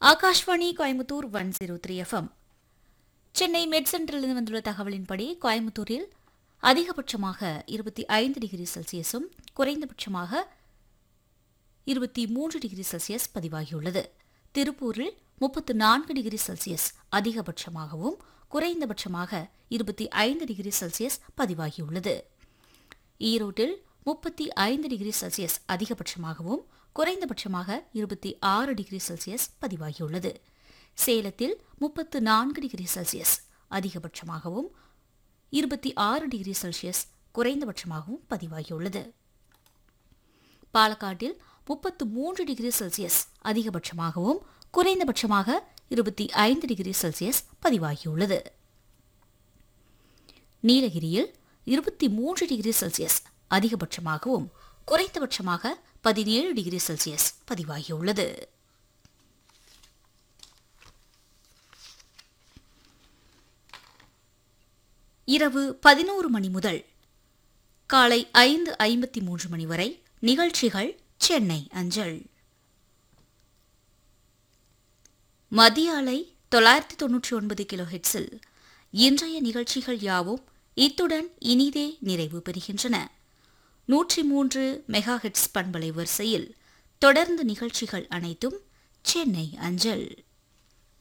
Akashvani Coimbatore one zero three FM Chennai met சென்டரிலிருந்து வந்துள்ள தகவலின்படி கோயம்புத்தூரில் அதிகபட்சமாக இருபத்தி ஐந்து டிகிரி செல்சியஸும் குறைந்தபட்சமாக இருபத்தி மூன்று டிகிரி செல்சியஸ் பதிவாகியுள்ளது திருப்பூரில் முப்பத்து நான்கு டிகிரி செல்சியஸ் அதிகபட்சமாகவும் குறைந்தபட்சமாக இருபத்தி ஐந்து டிகிரி செல்சியஸ் பதிவாகியுள்ளது ஈரோட்டில் முப்பத்தி ஐந்து டிகிரி செல்சியஸ் அதிகபட்சமாகவும் குறைந்தபட்சமாக இருபத்தி ஆறு டிகிரி செல்சியஸ் பதிவாகியுள்ளது சேலத்தில் முப்பத்து நான்கு டிகிரி செல்சியஸ் அதிகபட்சமாகவும் இருபத்தி ஆறு டிகிரி செல்சியஸ் குறைந்தபட்சமாகவும் பதிவாகியுள்ளது பாலக்காட்டில் முப்பத்து மூன்று டிகிரி செல்சியஸ் அதிகபட்சமாகவும் குறைந்தபட்சமாக இருபத்தி ஐந்து டிகிரி செல்சியஸ் பதிவாகியுள்ளது நீலகிரியில் இருபத்தி மூன்று டிகிரி செல்சியஸ் அதிகபட்சமாகவும் குறைந்தபட்சமாக பதினேழு டிகிரி செல்சியஸ் பதிவாகியுள்ளது இரவு பதினோரு மணி முதல் காலை ஐந்து ஐம்பத்தி மூன்று மணி வரை நிகழ்ச்சிகள் சென்னை அஞ்சல் மத்திய அலை தொள்ளாயிரத்தி தொன்னூற்றி ஒன்பது கிலோ ஹெட்ஸில் இன்றைய நிகழ்ச்சிகள் யாவும் இத்துடன் இனிதே நிறைவு பெறுகின்றன நூற்றி மூன்று மெகா ஹெட்ஸ் பண்பலை வரிசையில் தொடர்ந்து நிகழ்ச்சிகள் அனைத்தும் சென்னை அஞ்சல்